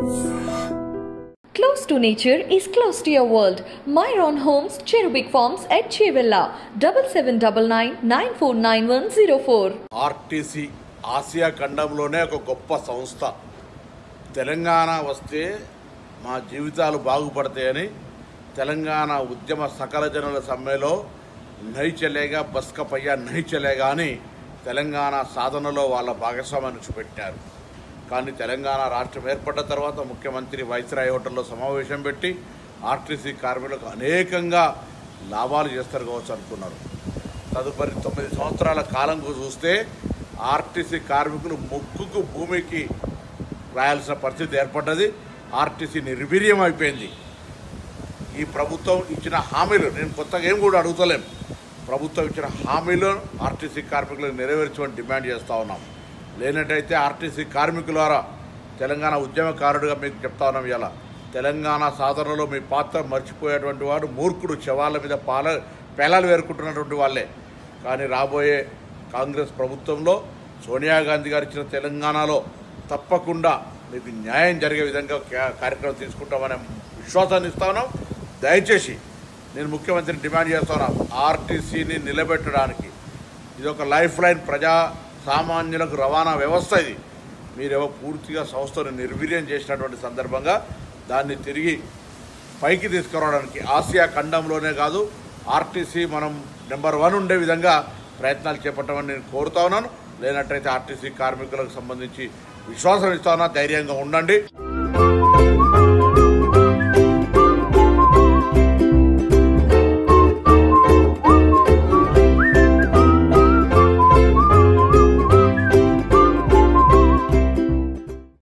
Close to nature is close to your world. Myron Homes, Cherubic Farms at Chevilla, 7799 949104. RTC ఆసియా ఖండంలోనే ఒక గొప్ప సంస్థ తెలంగాణ వస్తే మా జీవితాలు బాగుపడతాయని తెలంగాణ ఉద్యమ సకల జనుల సమ్మెలో నై చలేగా బస్కపయ్య నై చలేగా అని తెలంగాణ సాధనలో వాళ్ళ భాగస్వామ్యాన్ని చూపెట్టారు కానీ తెలంగాణ రాష్ట్రం ఏర్పడ్డ తర్వాత ముఖ్యమంత్రి వైస్రాయ్ హోటల్లో సమావేశం పెట్టి ఆర్టీసీ కార్మికులకు అనేకంగా లాభాలు చేస్తారు కావచ్చు అనుకున్నారు తదుపరి తొమ్మిది సంవత్సరాల కాలంకు చూస్తే ఆర్టీసీ కార్మికులు ముక్కుకు భూమికి రాయాల్సిన పరిస్థితి ఏర్పడ్డది ఆర్టీసీ నిర్వీర్యం అయిపోయింది ఈ ప్రభుత్వం ఇచ్చిన హామీలు నేను కొత్తగా ఏం కూడా అడుగుతలేం ప్రభుత్వం ఇచ్చిన హామీలు ఆర్టీసీ కార్మికులకు నెరవేర్చమని డిమాండ్ చేస్తూ ఉన్నాం లేనట్టయితే ఆర్టీసీ కార్మికులారా తెలంగాణ ఉద్యమకారుడిగా మీకు చెప్తా ఉన్నాం ఇలా తెలంగాణ సాధనలో మీ పాత్ర మర్చిపోయేటువంటి వాడు మూర్ఖుడు శవాల మీద పాల పేలాలు వేరుకుంటున్నటువంటి వాళ్ళే కానీ రాబోయే కాంగ్రెస్ ప్రభుత్వంలో సోనియా గాంధీ గారు ఇచ్చిన తెలంగాణలో తప్పకుండా మీకు న్యాయం జరిగే విధంగా కా- కార్యక్రమం తీసుకుంటామనే విశ్వాసాన్ని ఇస్తా ఉన్నాం దయచేసి నేను ముఖ్యమంత్రిని డిమాండ్ చేస్తున్నా ఆర్టీసీని నిలబెట్టడానికి ఇది ఒక లైఫ్ లైన్ ప్రజా సామాన్యులకు రవాణా వ్యవస్థ ఇది మీరేవో పూర్తిగా సంస్థను నిర్వీర్యం చేసినటువంటి సందర్భంగా దాన్ని తిరిగి పైకి తీసుకురావడానికి ఆసియా ఖండంలోనే కాదు ఆర్టీసీ మనం నెంబర్ వన్ ఉండే విధంగా ప్రయత్నాలు చేపట్టమని నేను కోరుతా ఉన్నాను లేనట్టయితే ఆర్టీసీ కార్మికులకు సంబంధించి విశ్వాసం ఇస్తా ఉన్నా ధైర్యంగా ఉండండి